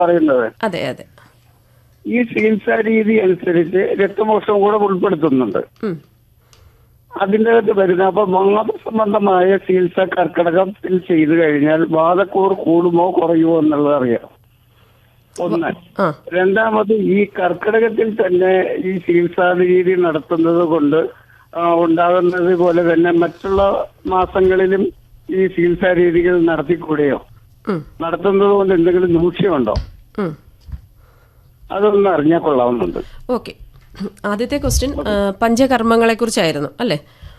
പറയുന്നത് അതെ അതെ ഈ ചികിത്സാ രീതി അനുസരിച്ച് രക്തമോക്ഷം കൂടെ ഉൾപ്പെടുത്തുന്നുണ്ട് ഉം. അതിന്റെ അകത്ത് വരുന്ന അപ്പൊ വാദസംബന്ധമായ ചികിത്സ കർക്കിടകത്തിൽ ചെയ്തു കഴിഞ്ഞാൽ വാദക്കൂർ കൂടുമോ കുറയുമോ എന്നുള്ളത് അറിയാം ഒന്ന് ആ രണ്ടാമത് ഈ കർക്കിടകത്തിൽ തന്നെ ഈ ചികിത്സാ രീതി നടത്തുന്നത് കൊണ്ട് ആ, ഉണ്ടാകുന്നത് പോലെ തന്നെ മറ്റുള്ള മാസങ്ങളിലും ഈ ചികിത്സാ രീതികൾ നടത്തിക്കൂടെയോ ഉം. നടത്തുന്നത് കൊണ്ട് എന്തെങ്കിലും ദൂഷ്യമുണ്ടോ ഉം. അതൊന്ന് അറിഞ്ഞാൽ കൊള്ളാവുന്നുണ്ട് ഓക്കെ ആദ്യത്തെ ക്വസ്റ്റ്യൻ പഞ്ചകർമ്മങ്ങളെ കുറിച്ചായിരുന്നു അല്ലേ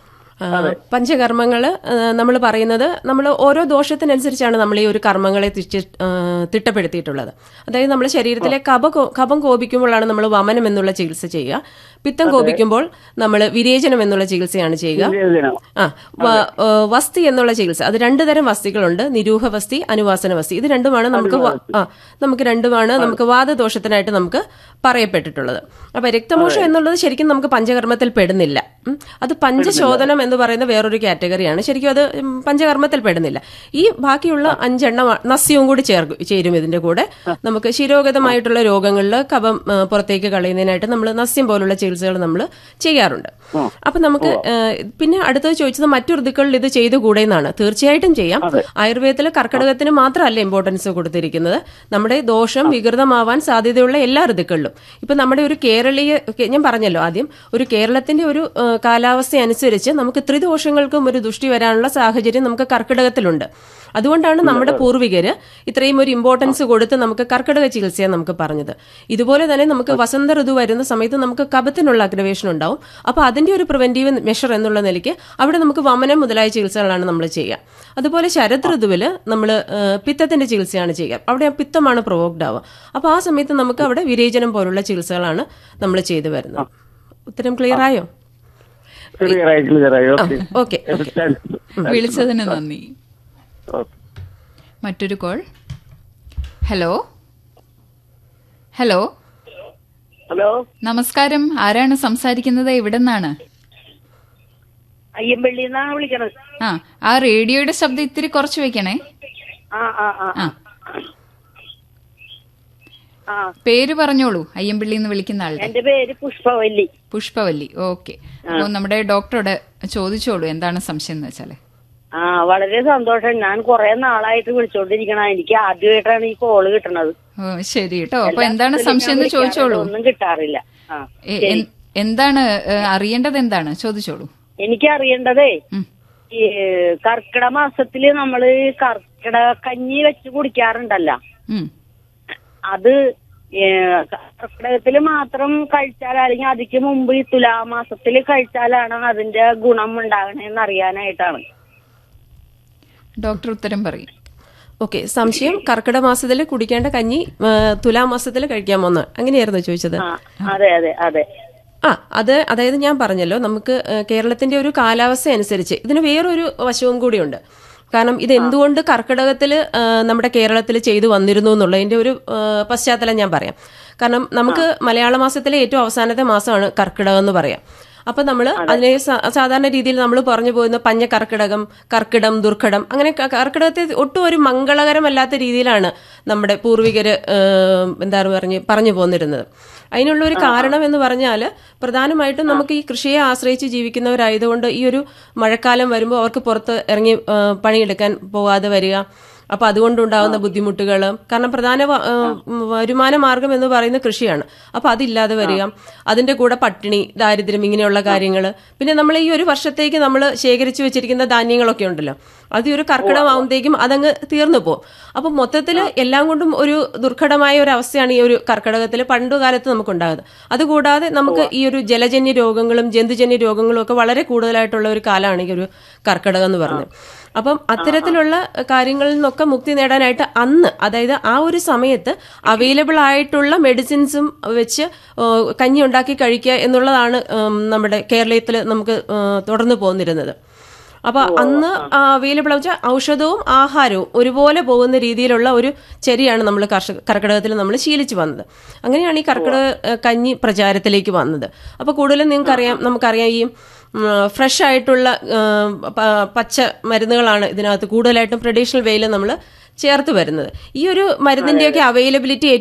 പഞ്ചകർമ്മങ്ങൾ നമ്മൾ പറയുന്നത് നമ്മൾ ഓരോ ദോഷത്തിനനുസരിച്ചാണ് നമ്മൾ ഈ ഒരു കർമ്മങ്ങളെ തിച്ച്- ആ, തിട്ടപ്പെടുത്തിയിട്ടുള്ളത് അതായത് നമ്മുടെ ശരീരത്തിലെ കപ കോ- കഫം കോപിക്കുമ്പോഴാണ് നമ്മൾ വമനം എന്നുള്ള ചികിത്സ ചെയ്യുക പിത്തം കോപിക്കുമ്പോൾ നമ്മൾ വിരേചനം എന്നുള്ള ചികിത്സയാണ് ചെയ്യുക വിവേചനം. ആ വ- ഏ, വസ്തി എന്നുള്ള ചികിത്സ അത് രണ്ടു തരം വസ്തികളുണ്ട് നിരൂഹ വസ്തി അനുവാസന വസ്തി ഇത് രണ്ടുമാണ് നമുക്ക് വ- ആ നമുക്ക് രണ്ടുമാണ് നമുക്ക് വാദദോഷത്തിനായിട്ട് നമുക്ക് പറയപ്പെട്ടിട്ടുള്ളത് അപ്പൊ രക്തമോഷം എന്നുള്ളത് ശരിക്കും നമുക്ക് പഞ്ചകർമ്മത്തിൽ പെടുന്നില്ല ഉം. അത് പഞ്ചശോധനം എന്ന് പറയുന്ന വേറൊരു കാറ്റഗറിയാണ് ശരിക്കും അത് ഉം, പഞ്ചകർമ്മത്തിൽ പെടുന്നില്ല ഈ ബാക്കിയുള്ള അഞ്ചെണ്ണം നസ്യവും കൂടി ചേർക്കും ചേരും ഇതിന്റെ കൂടെ നമുക്ക് ശിരോഗതമായിട്ടുള്ള രോഗങ്ങളിൽ കഫം ആ, പുറത്തേക്ക് കളയുന്നതിനായിട്ട് നമ്മൾ നസ്യം പോലുള്ള ചികിത്സകൾ നമ്മൾ ചെയ്യാറുണ്ട് അപ്പൊ നമുക്ക് ആ, പിന്നെ അടുത്തത് ചോദിച്ചത് മറ്റു ഋതുക്കളിൽ ഇത് ചെയ്തുകൂടെ എന്നാണ് തീർച്ചയായിട്ടും ചെയ്യാം ആയുർവേദത്തിൽ കർക്കിടകത്തിന് മാത്രമല്ല ഇമ്പോർട്ടൻസ് കൊടുത്തിരിക്കുന്നത് നമ്മുടെ ദോഷം വികൃതമാവാൻ സാധ്യതയുള്ള എല്ലാ ഋതുക്കളിലും ഇപ്പൊ നമ്മുടെ ഒരു കേരളീയ കെ- ഞാൻ പറഞ്ഞല്ലോ ആദ്യം ഒരു കേരളത്തിന്റെ ഒരു ആ, കാലാവസ്ഥ അനുസരിച്ച് നമുക്ക് ത്രിദോഷങ്ങൾക്കും ഒരു ദൃഷ്ടി വരാനുള്ള സാഹചര്യം നമുക്ക് കർക്കിടകത്തിലുണ്ട് അതുകൊണ്ടാണ് നമ്മുടെ പൂർവികര് ഇത്രയും ഒരു ഇമ്പോർട്ടൻസ് കൊടുത്ത് നമുക്ക് കർക്കിടക ചികിത്സയെ നമുക്ക് പറഞ്ഞത് ഇതുപോലെ തന്നെ നമുക്ക് വസന്ത ഋതു വരുന്ന സമയത്ത് നമുക്ക് കപത്തിനുള്ള അഗ്രവേഷൻ ഉണ്ടാവും അപ്പൊ അതിന്റെ ഒരു പ്രിവെന്റീവ് മെഷർ എന്നുള്ള നിലയ്ക്ക് അവിടെ നമുക്ക് വമനം മുതലായ ചികിത്സകളാണ് നമ്മൾ ചെയ്യുക അതുപോലെ ശരത് ഋതുവിൽ നമ്മൾ പിത്തത്തിന്റെ ചികിത്സയാണ് ചെയ്യുക അവിടെ ആ പിത്തമാണ് പ്രൊവോക്ഡ് ആവുക അപ്പൊ ആ സമയത്ത് നമുക്ക് അവിടെ വിരേചനം പോലുള്ള ചികിത്സകളാണ് നമ്മൾ ചെയ്തു വരുന്നത് ഉത്തരം ക്ലിയർ ആയോ ക്ലിയർ ആയി ക്ലിയർ ആയി ഓക്കെ ഓക്കെ വിളിച്ചതിന് നന്ദി ഓക്കെ മറ്റൊരു കോൾ ഹലോ ഹലോ ഹലോ നമസ്കാരം ആരാണ് സംസാരിക്കുന്നത് എവിടെ നിന്നാണ് അയ്യമ്പള്ളിന്നാണ് വിളിക്കണത് ആ ആ റേഡിയോയുടെ ശബ്ദം ഇത്തിരി കുറച്ച് വെക്കണേ ആ ആ ആ ആ ആ പേര് പറഞ്ഞോളൂ അയ്യമ്പിള്ളി എന്ന് വിളിക്കുന്ന ആളുടെ എന്റെ പേര് പുഷ്പവല്ലി പുഷ്പവല്ലി ഓക്കെ അപ്പോൾ നമ്മുടെ ഡോക്ടറോട് ചോദിച്ചോളൂ എന്താണ് സംശയം എന്ന് വെച്ചാല് ആ വളരെ സന്തോഷം ഞാൻ കുറെ നാളായിട്ട് വിളിച്ചോണ്ടിരിക്കണ എനിക്ക് ആദ്യമായിട്ടാണ് ഈ കോള് കിട്ടണത് ഓ ശരി കേട്ടോ അപ്പൊ എന്താണ് സംശയം എന്ന് ചോദിച്ചോളൂ ഒന്നും കിട്ടാറില്ല ആ എ- എൻ- എന്താണ് ഏ, അറിയേണ്ടത് എന്താണ് ചോദിച്ചോളൂ എനിക്ക് അറിയേണ്ടതേ ഉം. ഈ കർക്കിടക മാസത്തില് നമ്മള് കർക്കിടക കഞ്ഞി വെച്ച് കുടിക്കാറുണ്ടല്ലോ ഉം. അത് ഏ, കർക്കിടകത്തില് മാത്രം കഴിച്ചാൽ അല്ലെങ്കിൽ അതിക്ക് മുമ്പ് ഈ തുലാമാസത്തില് കഴിച്ചാലാണ് അതിന്റെ ഗുണം ഉണ്ടാകണേന്ന് അറിയാനായിട്ടാണ് ഡോക്ടർ ഉത്തരം പറയും ഓക്കെ സംശയം കർക്കിടക മാസത്തിൽ കുടിക്കേണ്ട കഞ്ഞി ആ, തുലാമാസത്തിൽ കഴിക്കാമോന്ന് അങ്ങനെയായിരുന്നു ചോദിച്ചത് ആ അതെ അതെ അതെ ആ അത് അതായത് ഞാൻ പറഞ്ഞല്ലോ നമുക്ക് ആ, കേരളത്തിന്റെ ഒരു കാലാവസ്ഥ അനുസരിച്ച് ഇതിന് വേറൊരു വശവും കൂടിയുണ്ട് കാരണം ഇത് എന്തുകൊണ്ട് കർക്കിടകത്തിൽ നമ്മുടെ കേരളത്തിൽ ചെയ്തു വന്നിരുന്നു എന്നുള്ളതിന്റെ ഒരു ആ, പശ്ചാത്തലം ഞാൻ പറയാം കാരണം നമുക്ക് മലയാള മാസത്തിലെ ഏറ്റവും അവസാനത്തെ മാസമാണ് കർക്കിടകം എന്ന് പറയാം അപ്പൊ നമ്മൾ അതിനെ സ- സാധാരണ രീതിയിൽ നമ്മൾ പറഞ്ഞു പോകുന്ന പഞ്ഞ കർക്കിടകം കർക്കിടം ദുർഘടം അങ്ങനെ ക- കർക്കിടകത്തെ ഒട്ടും ഒരു മംഗളകരമല്ലാത്ത രീതിയിലാണ് നമ്മുടെ പൂർവികര് ഏഹ്, എന്താണ് പറഞ്ഞ് പറഞ്ഞു പോന്നിരുന്നത് അതിനുള്ള ഒരു കാരണം എന്ന് പറഞ്ഞാൽ പ്രധാനമായിട്ടും നമുക്ക് ഈ കൃഷിയെ ആശ്രയിച്ച് ജീവിക്കുന്നവരായതുകൊണ്ട് ഈ ഒരു മഴക്കാലം വരുമ്പോൾ അവർക്ക് പുറത്ത് ഇറങ്ങി ഏഹ്, പണിയെടുക്കാൻ പോകാതെ വരിക അപ്പൊ അതുകൊണ്ടുണ്ടാകുന്ന ബുദ്ധിമുട്ടുകൾ കാരണം പ്രധാന വ- ഏഹ് വരുമാന മാർഗം എന്ന് പറയുന്ന കൃഷിയാണ് അപ്പൊ അതില്ലാതെ വരിക അതിന്റെ കൂടെ പട്ടിണി ദാരിദ്ര്യം ഇങ്ങനെയുള്ള കാര്യങ്ങൾ പിന്നെ നമ്മൾ ഈ ഒരു വർഷത്തേക്ക് നമ്മൾ ശേഖരിച്ചു വെച്ചിരിക്കുന്ന ധാന്യങ്ങളൊക്കെ ഉണ്ടല്ലോ അത് ഈ ഒരു കർക്കിടകമാകുമ്പോഴത്തേക്കും അതങ്ങ് തീർന്നു പോകും അപ്പൊ മൊത്തത്തിൽ എല്ലാം കൊണ്ടും ഒരു ദുർഘടമായ ഒരു അവസ്ഥയാണ് ഈ ഒരു കർക്കിടകത്തിൽ പണ്ടു കാലത്ത് നമുക്കുണ്ടാകുന്നത് അതുകൂടാതെ നമുക്ക് ഈ ഒരു ജലജന്യ രോഗങ്ങളും ജന്തുജന്യ രോഗങ്ങളും ഒക്കെ വളരെ കൂടുതലായിട്ടുള്ള ഒരു കാലമാണ് ഈ ഒരു കർക്കിടകം എന്ന് പറയുന്നത് അപ്പം അത്തരത്തിലുള്ള കാര്യങ്ങളിൽ നിന്നൊക്കെ മുക്തി നേടാനായിട്ട് അന്ന് അതായത് ആ ഒരു സമയത്ത് അവൈലബിൾ ആയിട്ടുള്ള മെഡിസിൻസും വെച്ച് ഏ, കഞ്ഞി ഉണ്ടാക്കി കഴിക്കുക എന്നുള്ളതാണ് ഉം, നമ്മുടെ കേരളത്തിൽ നമുക്ക് ഏ, തുടർന്ന് പോന്നിരുന്നത് അപ്പൊ അന്ന് അവൈലബിൾ വെച്ചാൽ ഔഷധവും ആഹാരവും ഒരുപോലെ പോകുന്ന രീതിയിലുള്ള ഒരു ചെരിയാണ് നമ്മൾ കർഷക കർക്കിടകത്തിൽ നമ്മൾ ശീലിച്ചു വന്നത് അങ്ങനെയാണ് ഈ കർക്കിടക ഏ, കഞ്ഞി പ്രചാരത്തിലേക്ക് വന്നത് അപ്പൊ കൂടുതലും നിങ്ങൾക്കറിയാം നമുക്കറിയാം ഈ ഫ്രഷ് ആയിട്ടുള്ള ആ, പ- പച്ച മരുന്നുകളാണ് ഇതിനകത്ത് കൂടുതലായിട്ടും ട്രഡീഷണൽ വേയിൽ നമ്മൾ ചേർത്ത് വരുന്നത് ഈ ഒരു മരുന്നിന്റെയൊക്കെ അവൈലബിലിറ്റി